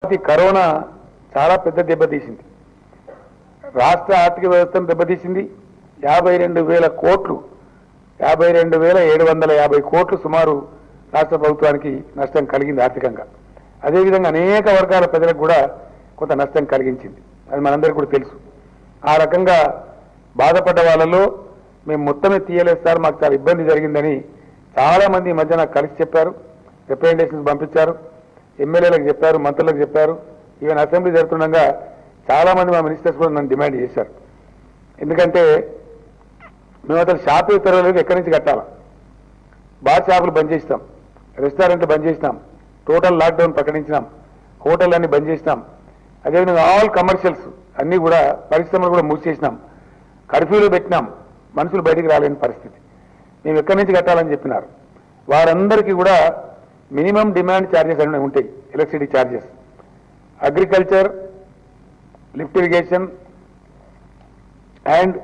ఈ కరోనా చాలా పెద్ద దెబ్బతీసింది రాష్ట్ర ఆర్థిక వ్యవస్థను దెబ్బతీసింది యాభై రెండు వేల కోట్లు యాభై రెండు వేల ఏడు వందల యాభై కోట్లు సుమారు రాష్ట్ర ప్రభుత్వానికి నష్టం కలిగింది ఆర్థికంగా అదేవిధంగా అనేక వర్గాల ప్రజలకు కూడా కొంత నష్టం కలిగించింది అది మనందరికీ కూడా తెలుసు ఆ రకంగా బాధపడ్డ వాళ్ళలో మేము మొత్తమే తీయలేదు సార్ మాకు చాలా ఇబ్బంది జరిగిందని చాలా మంది ఈ మధ్య నాకు కలిసి చెప్పారు రిప్రజెంటేషన్స్ పంపించారు ఎమ్మెల్యేలకు చెప్పారు మంత్రులకు చెప్పారు ఈవెన్ అసెంబ్లీ జరుగుతుండగా చాలా మంది మా మినిస్టర్స్ కూడా నన్ను డిమాండ్ చేశారు ఎందుకంటే మేము అసలు షాపులు తెరవలేదు ఎక్కడి నుంచి కట్టాలా బార్ షాపులు బంద్ చేసినాం రెస్టారెంట్లు బంద్ చేసినాం టోటల్ లాక్డౌన్ ప్రకటించినాం హోటల్ అన్ని బంద్ చేసినాం అదేవిధంగా ఆల్ కమర్షియల్స్ అన్ని కూడా పరిశ్రమలు కూడా మూసేసినాం కర్ఫ్యూలు పెట్టినాం మనుషులు బయటికి రాలేని పరిస్థితి మేము ఎక్కడి నుంచి కట్టాలని చెప్పినారు వారందరికీ కూడా మినిమం డిమాండ్ ఛార్జెస్ అనేవి ఉంటాయి electricity charges agriculture lift irrigation and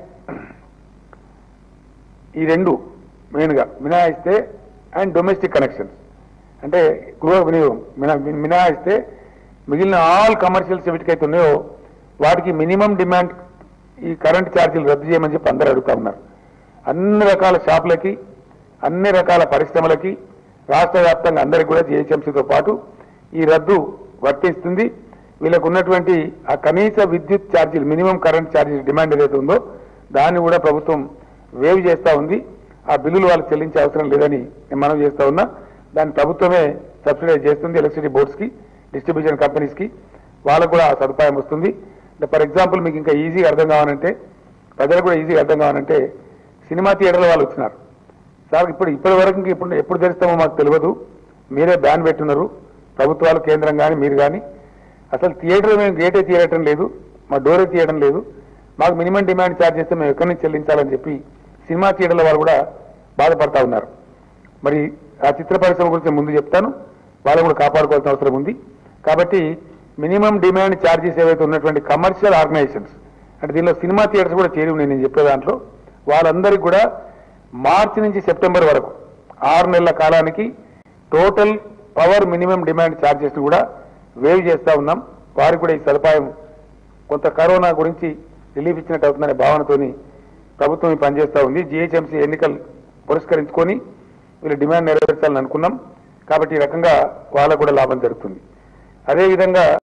ఈ రెండు మెయిన్గా మినహాయిస్తే అండ్ డొమెస్టిక్ కనెక్షన్స్ అంటే గృహ వినియోగం మినా- మినహాయిస్తే మిగిలిన ఆల్ కమర్షియల్స్ వీటికైతే ఉన్నాయో వాటికి మినిమం డిమాండ్ ఈ కరెంట్ ఛార్జీలు రద్దు చేయమని చెప్పి అందరూ అడుగుతా ఉన్నారు అన్ని రకాల షాపులకి అన్ని రకాల పరిశ్రమలకి రాష్ట్ర వ్యాప్తంగా అందరికి కూడా జిహెచ్ఎంసీతో పాటు ఈ రద్దు వర్తిస్తుంది వీళ్ళకు ఉన్నటువంటి ఆ కనీస విద్యుత్ ఛార్జీలు మినిమం కరెంట్ ఛార్జీలు డిమాండ్ ఏదైతే ఉందో దాన్ని కూడా ప్రభుత్వం వేవ్ చేస్తా ఉంది ఆ బిల్లులు వాళ్ళు చెల్లించే అవసరం లేదని నేను మనం చేస్తా ఉన్నా దాన్ని ప్రభుత్వమే సబ్సిడైజ్ చేస్తుంది ఎలక్ట్రిసిటీ బోర్డ్స్కి డిస్ట్రిబ్యూషన్ కంపెనీస్కి వాళ్ళకు కూడా ఆ సదుపాయం వస్తుంది ఫర్ ఎగ్జాంపుల్ మీకు ఇంకా ఈజీగా అర్థం కావాలంటే ప్రజలకు కూడా ఈజీగా అర్థం కావాలంటే సినిమా థియేటర్ల వాళ్ళు వచ్చినారు సార్ ఇప్పుడు ఇప్పటి వరకు ఇంక ఇప్పుడు ఎప్పుడు తెరుస్తామో మాకు తెలియదు మీరే బ్యాన్ పెట్టున్నారు ప్రభుత్వాలు కేంద్రం కానీ మీరు కానీ అసలు థియేటర్ మేము గేటే తీయటం లేదు మా డోరే తీయడం లేదు మాకు మినిమం డిమాండ్ ఛార్జ్ చేస్తే మేము ఎక్కడి నుంచి చెల్లించాలని చెప్పి సినిమా థియేటర్ల వాళ్ళు కూడా బాధపడతా ఉన్నారు మరి ఆ చిత్ర పరిశ్రమ గురించి నేను ముందు చెప్తాను వాళ్ళు కూడా కాపాడుకోవాల్సిన అవసరం ఉంది కాబట్టి మినిమం డిమాండ్ ఛార్జెస్ ఏవైతే ఉన్నటువంటి కమర్షియల్ ఆర్గనైజేషన్స్ అంటే దీనిలో సినిమా థియేటర్స్ కూడా చేరి ఉన్నాయి నేను చెప్పే దాంట్లో వాళ్ళందరికీ కూడా మార్చి నుంచి సెప్టెంబర్ వరకు ఆరు నెలల కాలానికి total power minimum demand charges కూడా వేవ్ చేస్తా ఉన్నాం వారికి కూడా ఈ సదుపాయం కొంత కరోనా గురించి రిలీఫ్ ఇచ్చినట్టు అవుతుందనే భావనతోని ప్రభుత్వం ఈ పనిచేస్తా ఉంది జిహెచ్ఎంసీ ఎన్నికలు పురస్కరించుకొని వీళ్ళు డిమాండ్ నెరవేర్చాలని అనుకున్నాం కాబట్టి ఈ రకంగా వాళ్ళకు కూడా లాభం జరుగుతుంది అదేవిధంగా